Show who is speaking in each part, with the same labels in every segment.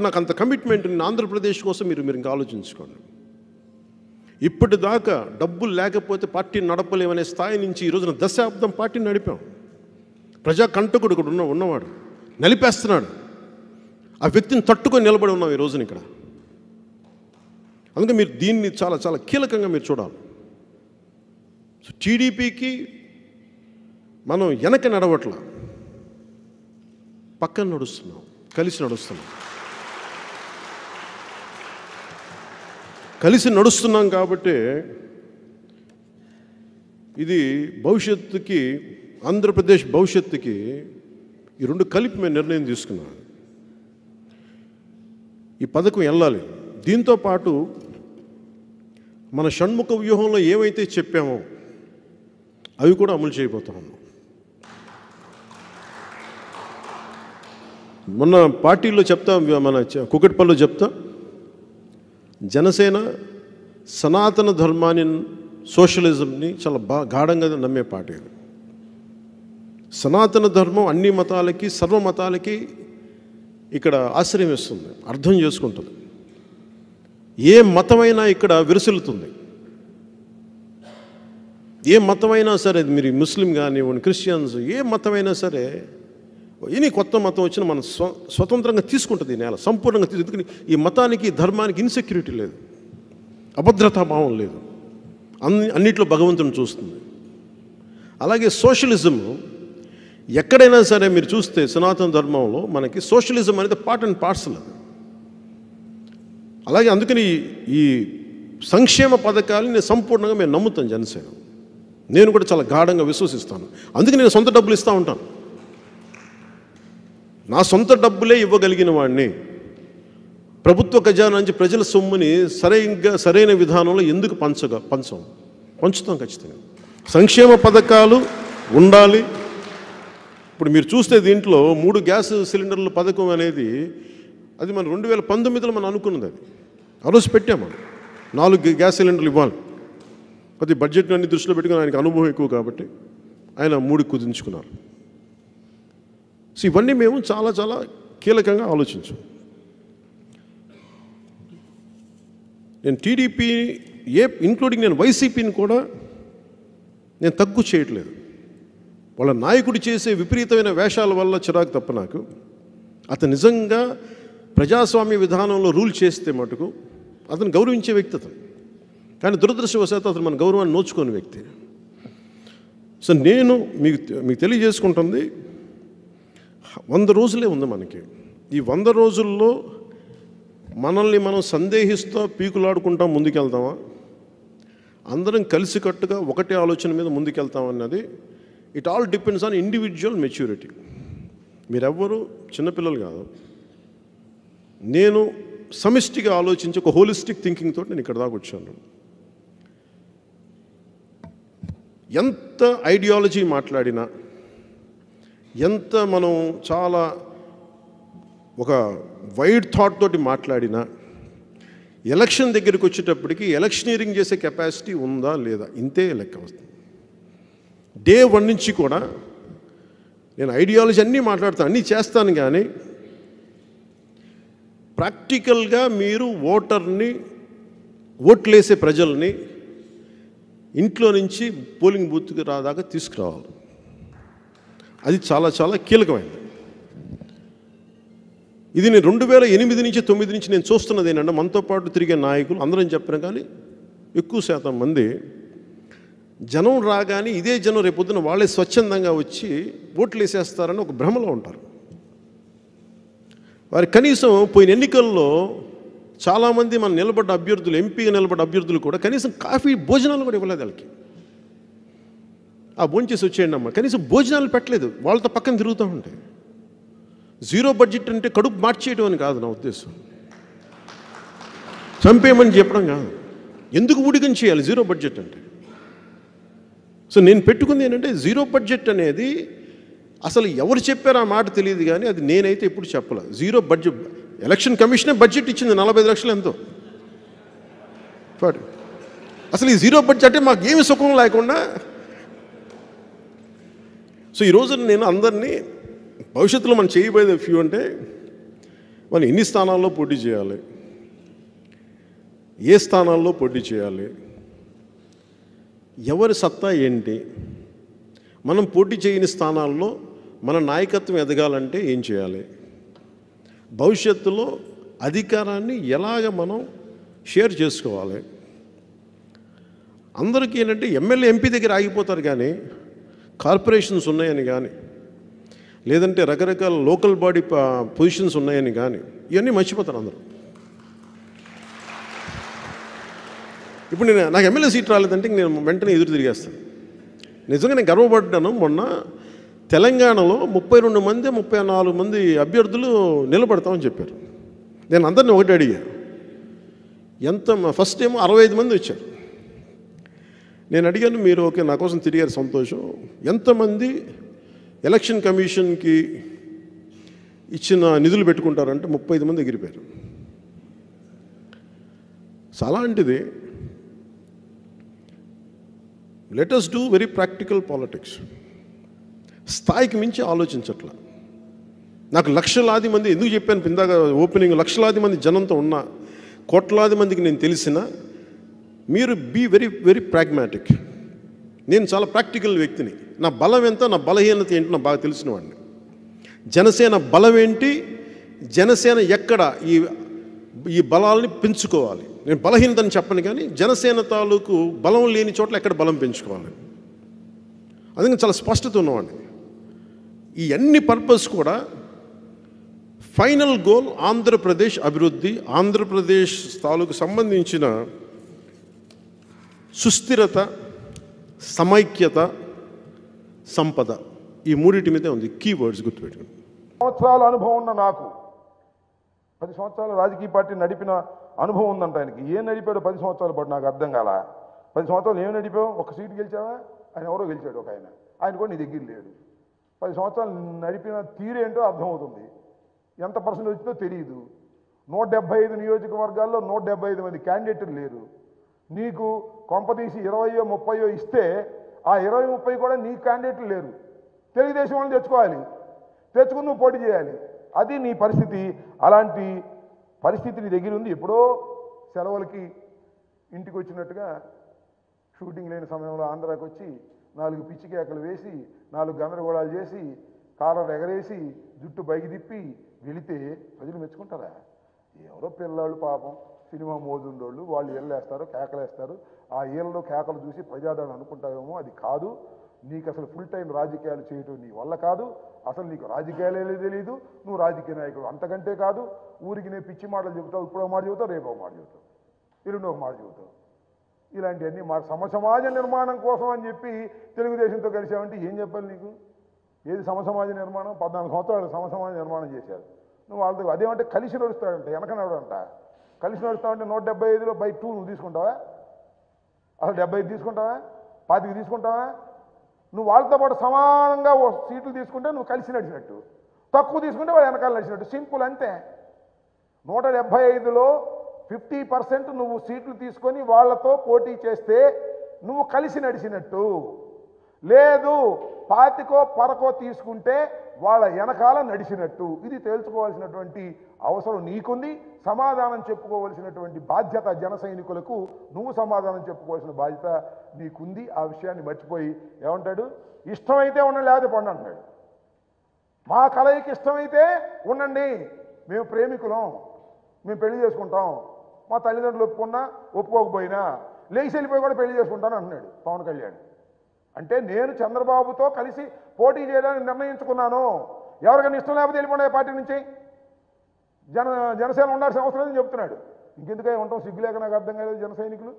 Speaker 1: నాకు అంత కమిట్మెంట్ ఉంది ఆంధ్రప్రదేశ్ కోసం మీరు మీరు ఇంకా ఆలోచించుకోండి ఇప్పటిదాకా డబ్బులు లేకపోతే పార్టీని నడపలేమనే స్థాయి నుంచి ఈ రోజున దశాబ్దం పార్టీని నడిపాం ప్రజా కంటకుడు ఇక్కడ ఉన్న ఉన్నవాడు నలిపేస్తున్నాడు ఆ వ్యక్తిని తట్టుకొని నిలబడి ఉన్నాం ఈ రోజున ఇక్కడ అందుకే మీరు దీన్ని చాలా చాలా కీలకంగా మీరు చూడాలి సో టీడీపీకి మనం వెనక నడవట్ల పక్కన నడుస్తున్నాం కలిసి నడుస్తున్నాం కలిసి నడుస్తున్నాం కాబట్టి ఇది భవిష్యత్తుకి ఆంధ్రప్రదేశ్ భవిష్యత్తుకి ఈ రెండు కలిపి మేము నిర్ణయం తీసుకున్నాం ఈ పథకం వెళ్ళాలి దీంతో పాటు మన షణ్ముఖ వ్యూహంలో ఏమైతే చెప్పామో అవి కూడా అమలు చేయబోతా ఉన్నాం మొన్న పార్టీలో చెప్తా మన చ- కుకట్పల్లిలో చెప్తా జనసేన సనాతన ధర్మాన్ని సోషలిజంని చాలా బా గాఢంగా నమ్మే పార్టీ అది సనాతన ధర్మం అన్ని మతాలకి సర్వ మతాలకి ఇక్కడ ఆశ్రయం ఇస్తుంది అర్థం చేసుకుంటుంది ఏ మతమైనా ఇక్కడ విరుసులుతుంది ఏ మతమైనా సరే అది మీరు ముస్లిం కానివ్వండి క్రిస్టియన్స్ ఏ మతమైనా సరే ఎనీ కొత్త మతం వచ్చినా మనం స్వ స్వతంత్రంగా తీసుకుంటుంది ఈ నేల సంపూర్ణంగా తీసుకు ఎందుకని ఈ మతానికి ఈ ధర్మానికి ఇన్సెక్యూరిటీ లేదు అభద్రతా భావం లేదు అన్ని అన్నిట్లో భగవంతుని చూస్తుంది అలాగే సోషలిజం ఎక్కడైనా సరే మీరు చూస్తే సనాతన ధర్మంలో మనకి సోషలిజం అనేది పార్ట్ అండ్ పార్సల్ అది అలాగే అందుకని ఈ- ఈ సంక్షేమ పథకాలని నేను సంపూర్ణంగా మేము నమ్ముతాను జనసేన నేను కూడా చాలా గాఢంగా విశ్వసిస్తాను అందుకే నేను సొంత డబ్బులు ఇస్తూ ఉంటాను నా సొంత డబ్బులే ఇవ్వగలిగిన వాడిని ప్రభుత్వ ఖజానా నుంచి ప్రజల సొమ్ముని సరైనగా సరైన విధానంలో ఎందుకు పంచగా పంచం పంచుతాం ఖచ్చితంగా సంక్షేమ పథకాలు ఉండాలి ఇప్పుడు మీరు చూస్తే దీంట్లో మూడు గ్యాస్ సిలిండర్ల పథకం అనేది అది మనం రెండు వేల పంతొమ్మిదిలో మనం అనుకున్నది అది ఆ రోజు పెట్టాం మనం నాలుగు గ్యాస్ సిలిండర్లు ఇవ్వాలి అది బడ్జెట్ అన్ని దృష్టిలో పెట్టుకుని ఆయనకి అనుభవం ఎక్కువ కాబట్టి ఆయన మూడు కుదించుకున్నారు సో ఇవన్నీ మేము చాలా చాలా కీలకంగా ఆలోచించాం నేను టీడీపీ ఏ ఇంక్లూడింగ్ నేను వైసీపీని కూడా నేను తక్కువ చేయట్లేదు వాళ్ళ నాయకుడు చేసే విపరీతమైన వేషాల వల్ల చిరాకు తప్ప నాకు అతను నిజంగా ప్రజాస్వామ్య విధానంలో రూల్ చేస్తే మటుకు అతను గౌరవించే వ్యక్తి అతను కానీ దురదృష్టవశాత్తు అతను మన గౌరవాన్ని నోచుకోని వ్యక్తి సో నేను మీకు మీకు తెలియజేసుకుంటుంది వంద రోజులే ఉంది మనకి ఈ వంద రోజుల్లో మనల్ని మనం సందేహిస్తూ పీకులాడుకుంటా ముందుకెళ్తామా అందరం కలిసికట్టుగా ఒకటే ఆలోచన మీద ముందుకెళ్తామన్నది it all depends on individual maturity మీరెవ్వరూ చిన్నపిల్లలు కాదు నేను సమిష్టిగా ఆలోచించి ఒక హోలిస్టిక్ థింకింగ్ తోటి నేను ఇక్కడ దాకా వచ్చాను ఎంత ఐడియాలజీ మాట్లాడినా ఎంత మనం చాలా ఒక వైడ్ థాట్ తోటి మాట్లాడినా ఎలక్షన్ దగ్గరికి వచ్చేటప్పటికి ఎలక్షనీరింగ్ చేసే కెపాసిటీ ఉందా లేదా ఇంతే లెక్క వస్తుంది డే వన్ నుంచి కూడా నేను ఐడియాలజీ అన్నీ మాట్లాడతాను అన్నీ చేస్తాను కానీ ప్రాక్టికల్గా మీరు ఓటర్ని ఓట్లేసే ప్రజల్ని ఇంట్లో నుంచి పోలింగ్ బూత్కి రాదాకా తీసుకురావాలి అది చాలా చాలా కీలకమైనది ఇది నేను రెండు వేల ఎనిమిది నుంచి తొమ్మిది నుంచి నేను చూస్తున్నది ఏంటంటే మనతో పాటు తిరిగే నాయకులు అందరం చెప్పిన కానీ ఎక్కువ శాతం మంది జనం రాగానే ఇదే జనం రేపొద్దున వాళ్ళే స్వచ్ఛందంగా వచ్చి ఓట్లు వేసేస్తారని ఒక భ్రమలో ఉంటారు వారి కనీసం పోయిన ఎన్నికల్లో చాలామంది మన నిలబడ్డ అభ్యర్థులు ఎంపీగా నిలబడ్డ అభ్యర్థులు కూడా కనీసం కాఫీ భోజనాలు కూడా ఇవ్వలేదు వాళ్ళకి ఆ భోంచేసి వచ్చేయండి అమ్మ కనీసం భోజనాలు పెట్టలేదు వాళ్ళతో పక్కన తిరుగుతూ ఉంటాయి జీరో బడ్జెట్ అంటే కడుపు మార్చేయడం అని కాదు నా ఉద్దేశం చంపేయమని చెప్పడం కాదు ఎందుకు ఊడికం చేయాలి జీరో బడ్జెట్ అంటే సో నేను పెట్టుకుంది ఏంటంటే జీరో బడ్జెట్ అనేది అసలు ఎవరు చెప్పారో ఆ మాట తెలియదు కానీ అది నేనైతే ఎప్పుడు చెప్పలే జీరో బడ్జెట్ ఎలక్షన్ కమిషనే బడ్జెట్ ఇచ్చింది నలభై ఐదు లక్షలు ఎంతో వాడు. అసలు ఈ జీరో బడ్జెట్ అంటే మాకు ఏమి సుఖం లేకుండా సో ఈ రోజు నేను అందరినీ భవిష్యత్తులో మనం చేయబోయేది ఫ్యూ అంటే వాళ్ళు ఎన్ని స్థానాల్లో పోటీ చేయాలి ఏ స్థానాల్లో పోటీ చేయాలి ఎవరి సత్తా ఏంటి మనం పోటీ చేయని స్థానాల్లో మన నాయకత్వం ఎదగాలంటే ఏం చేయాలి భవిష్యత్తులో అధికారాన్ని ఎలాగ మనం షేర్ చేసుకోవాలి అందరికీ ఏంటంటే ఎమ్మెల్యే ఎంపీ దగ్గర ఆగిపోతారు కానీ కార్పొరేషన్స్ ఉన్నాయని కానీ లేదంటే రకరకాల లోకల్ బాడీ పొజిషన్స్ ఉన్నాయని కానీ ఇవన్నీ మర్చిపోతారు అందరూ ఇప్పుడు నేను నాకు ఎమ్మెల్యే సీట్ రాలేదంటే ఇంక నేను వెంటనే ఎదురు తిరిగేస్తాను నిజంగా నేను గర్వపడ్డాను మొన్న తెలంగాణలో ముప్పై రెండు మంది ముప్పై నాలుగు మంది అభ్యర్థులు నిలబడతామని చెప్పారు నేను అందరిని ఒకటి అడిగా ఎంత ఫస్ట్ ఏమో అరవై ఐదు మంది వచ్చారు నేను అడిగాను మీరు ఓకే నా కోసం తిరిగారు సంతోషం ఎంతమంది ఎలక్షన్ కమిషన్కి ఇచ్చిన నిధులు పెట్టుకుంటారంటే ముప్పై ఐదు మంది ఎగిరిపోయారు సో అలాంటిది let us do very practical politics స్థాయికి మించి ఆలోచించట్ల నాకు లక్షలాది మంది ఎందుకు చెప్పాను ఇందాక ఓపెనింగ్ లక్షలాది మంది జనంతో ఉన్నా కోట్లాది మందికి నేను తెలిసిన మీరు బీ వెరీ వెరీ ప్రాగ్మాటిక్ నేను చాలా ప్రాక్టికల్ వ్యక్తిని నా బలం ఎంత నా బలహీనత ఏంటి నాకు బాగా తెలిసిన వాడిని జనసేన బలం ఏంటి జనసేన ఎక్కడ ఈ ఈ బలాల్ని పెంచుకోవాలి నేను బలహీనతని చెప్పను కానీ జనసేన తాలూకు బలం లేని చోట్ల ఎక్కడ బలం పెంచుకోవాలి అందుకని చాలా స్పష్టత ఉన్నవాడిని ఈ అన్ని పర్పస్ కూడా ఫైనల్ గోల్ ఆంధ్రప్రదేశ్ అభివృద్ధి ఆంధ్రప్రదేశ్ తాలూకు సంబంధించిన సుస్థిరత సమైక్యత సంపద ఈ మూడింటి మీదే ఉంది కీ వర్డ్స్ గుర్తుపెట్టుకోండి
Speaker 2: సంవత్సరాల అనుభవం ఉన్న నాకు పది సంవత్సరాలు రాజకీయ పార్టీ నడిపిన అనుభవం ఉందంట ఆయనకి ఏం నడిపాడో పది సంవత్సరాల పాటు నాకు అర్థం కాల పది సంవత్సరాలు ఏం నడిపావు ఒక సీటు గెలిచావా ఆయన ఎవరో గెలిచాడు ఒక ఆయన ఆయన కూడా నీ దగ్గర లేడు పది సంవత్సరాలు నడిపిన తీరేంటో అర్థమవుతుంది ఎంత పర్సెంట్ వచ్చిందో తెలియదు నూట డెబ్బై ఐదు నియోజకవర్గాల్లో నూట డెబ్బై ఐదు మంది క్యాండిడేట్లు లేరు నీకు కొంపతీసి ఇరవయో ముప్పయో ఇస్తే ఆ ఇరవై ముప్పై కూడా నీ క్యాండిడేట్లు లేరు తెలుగుదేశం వాళ్ళని తెచ్చుకోవాలి తెచ్చుకుని నువ్వు పోటీ చేయాలి అది నీ పరిస్థితి అలాంటి పరిస్థితి నీ దగ్గర ఉంది ఎప్పుడో సెలవులకి ఇంటికి వచ్చినట్టుగా షూటింగ్ లేని సమయంలో ఆంధ్రాకి వచ్చి నాలుగు పిచ్చి కేకలు వేసి నాలుగు గందరగోళాలు చేసి కాలర్ ఎగరేసి జుట్టు పైకి తిప్పి వెళితే ప్రజలు మెచ్చుకుంటారా ఎవరో పిల్లాళ్ళు పాపం సినిమా మోజుండోళ్ళు వాళ్ళు ఏళ్ళేస్తారు కేకలేస్తారు ఆ ఏళ్ళలో కేకలు చూసి ప్రజాదరణ అనుకుంటావేమో అది కాదు నీకు అసలు ఫుల్ టైం రాజకీయాలు చేయటం నీ వల్ల కాదు అసలు నీకు రాజకీయాలే తెలియదు నువ్వు రాజకీయ నాయకుడు అంతకంటే కాదు ఊరికి నేను పిచ్చి మాటలు చెబుతావు ఇప్పుడు ఒక మాట చెబుతావు రేపు ఒక మాట చెబుతావు ఎల్లుండి ఒక మాట చెబుతావు ఇలాంటివన్నీ మా సమ సమాజ నిర్మాణం కోసం అని చెప్పి తెలుగుదేశంతో కలిసామంటే ఏం చెప్పాలి నీకు ఏది సమ సమాజ నిర్మాణం పద్నాలుగు సంవత్సరాలు సమ సమాజ నిర్మాణం చేశారు నువ్వు వాళ్ళతో అదేమంటే కలిసి నడుస్తాడంట వెనక నడవంట కలిసి నడుస్తావంటే నూట డెబ్బై ఐదులో బై టూ నువ్వు తీసుకుంటావా అసలు డెబ్బై ఐదు తీసుకుంటావా పాతికి తీసుకుంటావా నువ్వు వాళ్ళతో పాటు సమానంగా ఓ సీట్లు తీసుకుంటే నువ్వు కలిసి నడిచినట్టు తక్కువ తీసుకుంటే వాళ్ళు వెనకాల నడిచినట్టు సింపుల్ అంతే నూట డెబ్బై ఐదులో ఫిఫ్టీ పర్సెంట్ నువ్వు సీట్లు తీసుకొని వాళ్ళతో పోటీ చేస్తే నువ్వు కలిసి నడిచినట్టు లేదు పాతికో పరకో తీసుకుంటే వాళ్ళ వెనకాల నడిచినట్టు ఇది తేల్చుకోవాల్సినటువంటి అవసరం నీకుంది సమాధానం చెప్పుకోవలసినటువంటి బాధ్యత జన సైనికులకు నువ్వు సమాధానం చెప్పుకోవాల్సిన బాధ్యత నీకుంది ఆ విషయాన్ని మర్చిపోయి ఏమంటాడు ఇష్టమైతే ఉండండి లేకపోతే పండు అంటాడు మా కలయికి ఇష్టమైతే ఉండండి మేము ప్రేమికులం మేము పెళ్లి చేసుకుంటాం మా తల్లిదండ్రులు ఒప్పుకున్నా ఒప్పుకోకపోయినా లేచి వెళ్ళిపోయి కూడా పెళ్లి చేసుకుంటాను అంటున్నాడు పవన్ కళ్యాణ్ అంటే నేను చంద్రబాబుతో కలిసి పోటీ చేయడానికి నిర్ణయించుకున్నాను ఎవరికైనా ఇష్టం లేకపోతే వెళ్ళిపోండి ఆ పార్టీ నుంచి జన జనసేన ఉండాల్సిన అవసరం లేదని చెప్తున్నాడు ఇంకెందుకై ఉంటాం సిగ్గు లేక నాకు అర్థం కాలేదు జన సైనికులు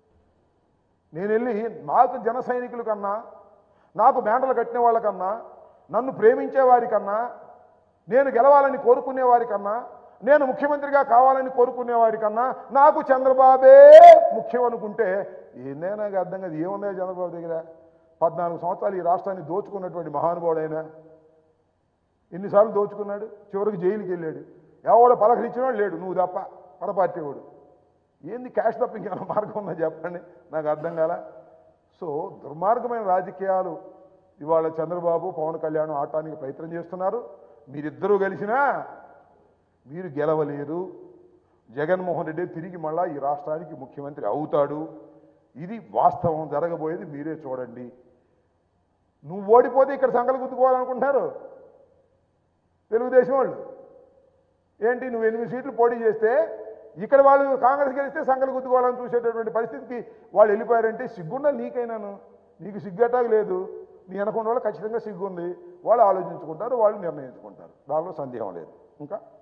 Speaker 2: నేను వెళ్ళి నాకు జన సైనికుల కన్నా నాకు మేంటలు కట్టిన వాళ్ళకన్నా నన్ను ప్రేమించే వారికన్నా నేను గెలవాలని కోరుకునే వారికన్నా నేను ముఖ్యమంత్రిగా కావాలని కోరుకునే వారికన్నా నాకు చంద్రబాబే ముఖ్యం అనుకుంటే ఏందే నాకు అర్థం కాదు ఏముందా చంద్రబాబు దగ్గర పద్నాలుగు సంవత్సరాలు ఈ రాష్ట్రాన్ని దోచుకున్నటువంటి మహానుభావుడైనా ఎన్నిసార్లు దోచుకున్నాడు చివరికి జైలుకి వెళ్ళాడు ఎవడో పలకరించినవాడు లేడు నువ్వు తప్ప పరపార్టీ వాడు ఏంది క్యాష్ తప్ప ఇంకేమైనా మార్గం ఉందా చెప్పండి నాకు అర్థం కాల సో దుర్మార్గమైన రాజకీయాలు ఇవాళ చంద్రబాబు పవన్ కళ్యాణ్ ఆడటానికి ప్రయత్నం చేస్తున్నారు మీరిద్దరూ కలిసినా మీరు గెలవలేరు జగన్మోహన్ రెడ్డి తిరిగి మళ్ళా ఈ రాష్ట్రానికి ముఖ్యమంత్రి అవుతాడు ఇది వాస్తవం జరగబోయేది మీరే చూడండి నువ్వు ఓడిపోతే ఇక్కడ సంఘాలు గుద్దుకోవాలనుకుంటున్నారు తెలుగుదేశం వాళ్ళు ఏంటి నువ్వు ఎనిమిది సీట్లు పోటీ చేస్తే ఇక్కడ వాళ్ళు కాంగ్రెస్ గెలిస్తే సంఘాలు గుద్దుకోవాలని చూసేటటువంటి పరిస్థితికి వాళ్ళు వెళ్ళిపోయారంటే సిగ్గుండాలి నీకైనాను నీకు సిగ్గటాకు లేదు నీ అనుకున్న వాళ్ళు ఖచ్చితంగా సిగ్గు ఉంది వాళ్ళు ఆలోచించుకుంటారు వాళ్ళు నిర్ణయించుకుంటారు దానిలో సందేహం లేదు ఇంకా